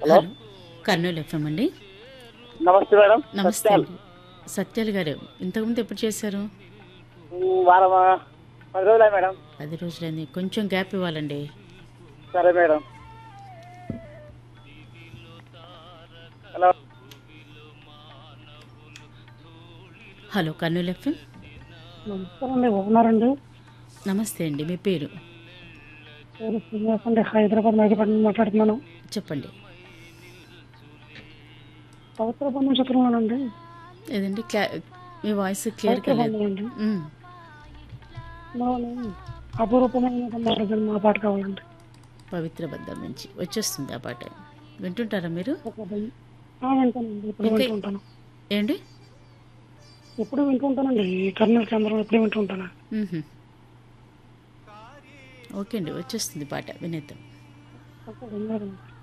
Hello hello Kurnool FM అండి నమస్తే madam నమస్తే సత్యాలు. అండి సత్యాలు గారు ఇంతకుముందు ఎప్పుడు చేశారు ఉమ్, వారం ఆ, పది రోజులే మేడం పది రోజులైంది కొంచెం గ్యాప్ ఇవ్వాలండి సరే madam hello hello Kurnool FM నమస్కారం అండి బాగున్నారండి నమస్తే అండి మీ పేరు పేరు శ్రీనివాస్ అండి హైదరాబాద్ మైదపట్నం నుంచి మాట్లాడుతున్నాను చెప్పండి పవిత్ర బంధం చిత్రంలోనండి ఏదండి క్లా మీ వాయిస్ క్లియర్గా పవిత్ర లేదు బంధం అండి మ్మ్. మనం అపురూపమైన మాట్లాడదండి మా పాట కావాలండి పవిత్ర బంధం నుంచి వచ్చేస్తుంది ఆ పాట వింటుంటారా మీరు ఒక బం- ఆ, వింటానండి ఎప్పుడు ఇంకా- వింటూ ఉంటాను ఏంటి ఎప్పుడు వింటూ ఉంటానండి ఈ కర్నూలు కేంద్రం ఎప్పుడు వింటూ ఉంటాను మ్మ్హ. ఓకే అండి వచ్చేస్తుంది పాట వినేద్దాం ఓకే, ధన్యవాదాలు